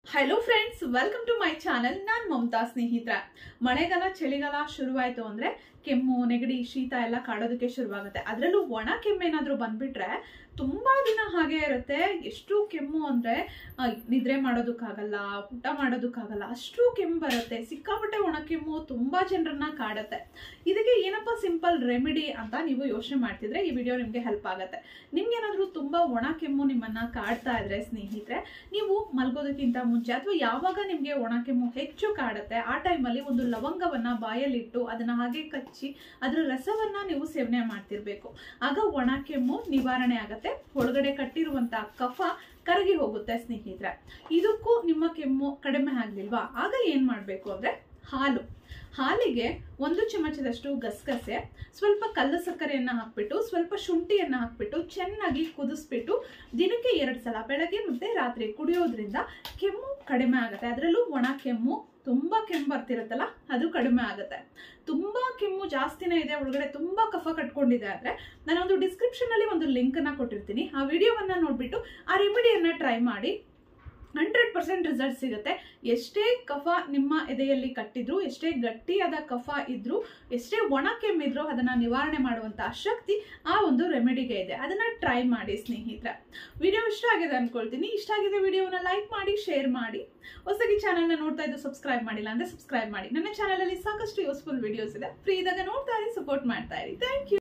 hello friends welcome to my channel ನಾನು ಮಮತಾ ಸ್ನೇಹಿತರ ಮಳೆಗಾಲ ಚಳಿಗಾಲ ಶುರುವಾಯಿತು ಅಂದ್ರೆ ಕೆಮ್ಮು ನೆಗಡಿ ಶೀತ ಎಲ್ಲ ಕಾಡೋದಕ್ಕೆ ಶುರುವಾಗುತ್ತೆ ಅದರಲ್ಲೂ ಒಣ ಕೆಮ್ಮೇನಾದ್ರೂ ಬಂದ್ಬಿಟ್ರೆ ತುಂಬಾ ದಿನ ಹಾಗೆ ಇರುತ್ತೆ ಎಷ್ಟು ಕೆಮ್ಮು ಅಂದ್ರೆ ಆ, ನಿದ್ರೆ ಮಾಡೋದಕ್ಕಾಗಲ್ಲ ಊಟ ಮಾಡೋದಕ್ಕಾಗಲ್ಲ ಅಷ್ಟು ಕೆಮ್ಮು ಬರುತ್ತೆ ಸಿಕ್ಕಾಪಟ್ಟೆ ಒಣ ಕೆಮ್ಮು ತುಂಬಾ ಜನರನ್ನ ಕಾಡುತ್ತೆ ಇದಕ್ಕೆ ಏನಪ್ಪ ಸಿಂಪಲ್ ರೆಮಿಡಿ ಅಂತ ನೀವು ಯೋಚನೆ ಮಾಡ್ತಿದ್ರೆ ಈ ವಿಡಿಯೋ ನಿಮಗೆ ಹೆಲ್ಪ್ ಆಗುತ್ತೆ ನಿಮ್ಗೇನಾದ್ರೂ ತುಂಬಾ ಒಣ ಕೆಮ್ಮು ನಿಮ್ಮನ್ನ ಕಾಡ್ತಾ ಇದ್ರೆ ಸ್ನೇಹಿತರೆ ನೀವು ಮಲ್ಗೋದಕ್ಕಿಂತ ಮುಂಚೆ ಅಥವಾ ಯಾವಾಗ ನಿಮಗೆ ಒಣ ಕೆಮ್ಮು ಹೆಚ್ಚು ಕಾಡುತ್ತೆ ಆ ಟೈಮಲ್ಲಿ ಒಂದು ಲವಂಗವನ್ನ ಬಾಯಲ್ಲಿಟ್ಟು ಅದನ್ನ ಹಾಗೆ ಕಚ್ಚಿ ಅದರ ರಸವನ್ನ ನೀವು ಸೇವನೆ ಮಾಡ್ತಿರ್ಬೇಕು ಆಗ ಒಣ ಕೆಮ್ಮು ನಿವಾರಣೆ ಆಗತ್ತೆ ಒಳಗಡೆ ಕಟ್ಟಿರುವಂತಹ ಕಫ ಕರಗಿ ಹೋಗುತ್ತೆ ಸ್ನೇಹಿತರೆ ಇದಕ್ಕೂ ನಿಮ್ಮ ಕೆಮ್ಮು ಕಡಿಮೆ ಆಗ್ಲಿಲ್ವಾ ಆಗ ಏನ್ ಮಾಡ್ಬೇಕು ಅಂದ್ರೆ ಹಾಲು ಹಾಲಿಗೆ ಒಂದು ಚಮಚದಷ್ಟು ಗಸಗಸೆ ಸ್ವಲ್ಪ ಕಲ್ಲು ಸಕ್ಕರೆಯನ್ನ ಹಾಕ್ಬಿಟ್ಟು ಸ್ವಲ್ಪ ಶುಂಠಿಯನ್ನ ಹಾಕ್ಬಿಟ್ಟು ಚೆನ್ನಾಗಿ ಕುದಿಸ್ಬಿಟ್ಟು ದಿನಕ್ಕೆ ಎರಡು ಸಲ ಬೆಳಗ್ಗೆ ಮತ್ತೆ ರಾತ್ರಿ ಕುಡಿಯೋದ್ರಿಂದ ಕೆಮ್ಮು ಕಡಿಮೆ ಆಗುತ್ತೆ ಅದರಲ್ಲೂ ಒಣ ಕೆಮ್ಮು ತುಂಬಾ ಕೆಮ್ಮು ಬರ್ತಿರುತ್ತಲ್ಲ ಅದು ಕಡಿಮೆ ಆಗುತ್ತೆ ತುಂಬಾ ಕೆಮ್ಮು ಜಾಸ್ತಿನೇ ಇದೆ ಒಳಗಡೆ ತುಂಬಾ ಕಫ ಕಟ್ಕೊಂಡಿದೆ ಆದ್ರೆ ನಾನೊಂದು ಡಿಸ್ಕ್ರಿಪ್ಷನ್ ಅಲ್ಲಿ ಒಂದು ಲಿಂಕ್ ಅನ್ನ ಕೊಟ್ಟಿರ್ತೀನಿ ಆ ವಿಡಿಯೋವನ್ನ ನೋಡ್ಬಿಟ್ಟು ಆ ರೆಮಿಡಿಯನ್ನ ಟ್ರೈ ಮಾಡಿ ಹಂಡ್ರೆಡ್ ಪರ್ಸೆಂಟ್ ರಿಸಲ್ಟ್ ಸಿಗುತ್ತೆ ಎಷ್ಟೇ ಕಫ ನಿಮ್ಮ ಎದೆಯಲ್ಲಿ ಕಟ್ಟಿದ್ರು ಎಷ್ಟೇ ಗಟ್ಟಿಯಾದ ಕಫ ಇದ್ರು ಎಷ್ಟೇ ಒಣ ಕೆಮ್ಮಿದ್ರು ಅದನ್ನ ನಿವಾರಣೆ ಮಾಡುವಂತ ಶಕ್ತಿ ಆ ಒಂದು ರೆಮಿಡಿಗೆ ಇದೆ ಅದನ್ನ ಟ್ರೈ ಮಾಡಿ ಸ್ನೇಹಿತರೆ ವಿಡಿಯೋ ಇಷ್ಟ ಆಗಿದೆ ಅನ್ಕೊಳ್ತೀನಿ ಇಷ್ಟ ಆಗಿದೆ ವಿಡಿಯೋನ ಲೈಕ್ ಮಾಡಿ ಶೇರ್ ಮಾಡಿ ಹೊಸದಾಗಿ ಚಾನಲ್ನ ನೋಡ್ತಾ ಇದ್ದು ಸಬ್ಸ್ಕ್ರೈಬ್ ಮಾಡಿಲ್ಲ ಅಂದ್ರೆ ಸಬ್ಸ್ಕ್ರೈಬ್ ಮಾಡಿ ನನ್ನ ಚಾನಲ್ ಅಲ್ಲಿ ಸಾಕಷ್ಟು ಯೂಸ್ಫುಲ್ ವಿಡಿಯೋಸ್ ಇದೆ ಫ್ರೀ ಇದ್ದಾಗ ನೋಡ್ತಾ ಇರಿ ಸಪೋರ್ಟ್ ಮಾಡ್ತಾ ಇರಿ ಥ್ಯಾಂಕ್ ಯು